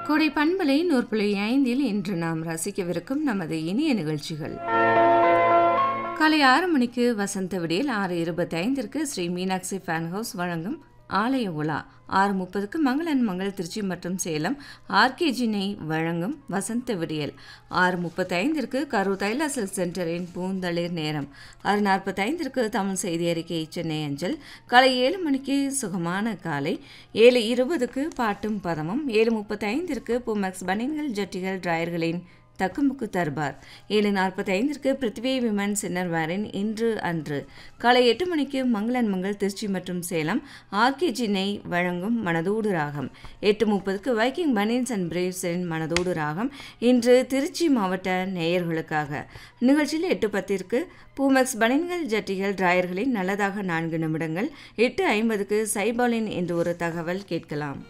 கோடை பண்பலை நூற்புள்ளி ஐந்தில் இன்று நாம் ரசிக்கவிருக்கும் நமது இனிய நிகழ்ச்சிகள் காலை ஆறு மணிக்கு வசந்த விடியல் ஆறு இருபத்தி ஐந்திற்கு ஸ்ரீ மீனாட்சி ஃபேன் ஹவுஸ் வழங்கும் ஆலய உலா ஆறு முப்பதுக்கு மங்களன் மங்கள் திருச்சி மற்றும் சேலம் ஆர்கேஜி நெய் வழங்கும் வசந்த விடியல் ஆறு முப்பத்தைந்திற்கு கரூர் தைலா சில்க் சென்டரின் பூந்தளிர் நேரம் ஆறு நாற்பத்தைந்திற்கு தமிழ் செய்தி அறிக்கை சென்னை அஞ்சல் காலை ஏழு மணிக்கு சுகமான காலை ஏழு இருபதுக்கு பாட்டும் பதமும் ஏழு முப்பத்தைந்திற்கு புமெக்ஸ் பனியன்கள் ஜட்டிகள் டிராயர்களின் தக்குமுக்கு தர்பார் ஏழு நாற்பத்தி ஐந்திற்கு பிருத்திவி விமன் சின்னர்வாரின் இன்று அன்று காலை எட்டு மணிக்கு மங்களன் மங்கள் திருச்சி மற்றும் சேலம் ஆர்கேஜி நெய் வழங்கும் மனதோடு ராகம் எட்டு முப்பதுக்கு வைக்கிங் பனியன்ஸ் அண்ட் பிரேவ்ஸின் மனதோடு ராகம் இன்று திருச்சி மாவட்ட நேயர்களுக்காக நிகழ்ச்சியில் எட்டு பத்திற்கு பூமெக்ஸ் பனியன்கள் ஜட்டிகள் டிராயர்களின் நல்லதாக நான்கு நிமிடங்கள் எட்டு ஐம்பதுக்கு சைபாலின் என்று ஒரு தகவல் கேட்கலாம்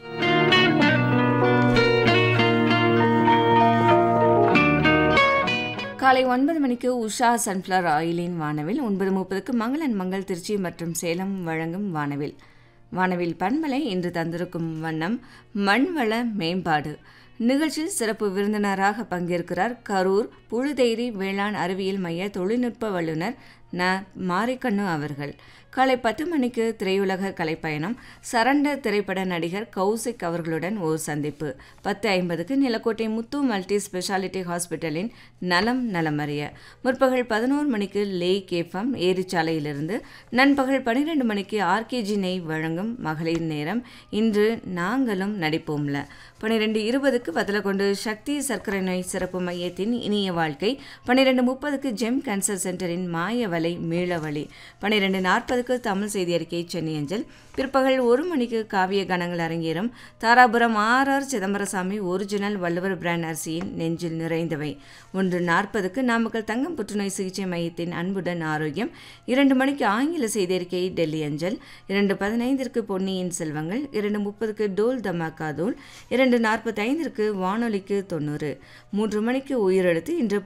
காலை ஒன்பது மணிக்கு உஷா சன்ஃப்ளவர் ஆயிலின் வானவில் ஒன்பது முப்பதுக்கு மங்களன் மங்கள் திருச்சி மற்றும் சேலம் வழங்கும் வானவில் வானவில் பண்பலை இன்று தந்திருக்கும் வண்ணம் மண்வள மேம்பாடு நிகழ்ச்சியில் சிறப்பு விருந்தினராக பங்கேற்கிறார் கரூர் புழுதேரி வேளாண் அறிவியல் மைய தொழில்நுட்ப வல்லுநர் ந மாரிக்கண்ணு அவர்கள் காலை பத்து மணிக்கு திரையுலக கலைப்பயணம் சரண்ட திரைப்பட நடிகர் கௌசிக் அவர்களுடன் ஓர் சந்திப்பு பத்து ஐம்பதுக்கு நிலக்கோட்டை முத்து மல்டி ஸ்பெஷாலிட்டி ஹாஸ்பிட்டலின் நலம் நலமறிய முற்பகல் பதினோரு மணிக்கு லே கேஃபம் ஏரிச்சாலையிலிருந்து நண்பகல் பன்னிரெண்டு மணிக்கு ஆர்கேஜி நெய் வழங்கும் மகளிர் நேரம் இன்று நாங்களும் நடிப்போம்ல பன்னிரெண்டு இருபதுக்கு வத்தலக்கொண்டு சக்தி சர்க்கரை நோய் சிறப்பு மையத்தின் இனிய வாழ்க்கை பன்னிரெண்டு முப்பதுக்கு ஜெம் கேன்சர் சென்டரின் மாயவலை மீளவழி பன்னிரெண்டு நாற்பதுக்கு தமிழ் செய்தி அறிக்கை சென்னை அஞ்சல் பிற்பகல் ஒரு மணிக்கு காவிய கணங்கள் அரங்கேறும் Dharapuram R R Chidambarasamy original Valluvar brand அரிசியின் நெஞ்சில் நிறைந்தவை ஒன்று நாற்பதுக்கு நாமக்கல் தங்கம் புற்றுநோய் சிகிச்சை மையத்தின் அன்புடன் ஆரோக்கியம் இரண்டு மணிக்கு ஆங்கில செய்தி அறிக்கை டெல்லி அஞ்சல் இரண்டு பதினைந்திற்கு பொன்னியின் செல்வங்கள் இரண்டு முப்பதுக்கு டோல் தமாக்கா தூள் இரண்டு நாற்பத்தைந்திற்கு வானொலிக்கு தொண்ணூறு மூன்று மணிக்கு உயிரெழுத்து இன்று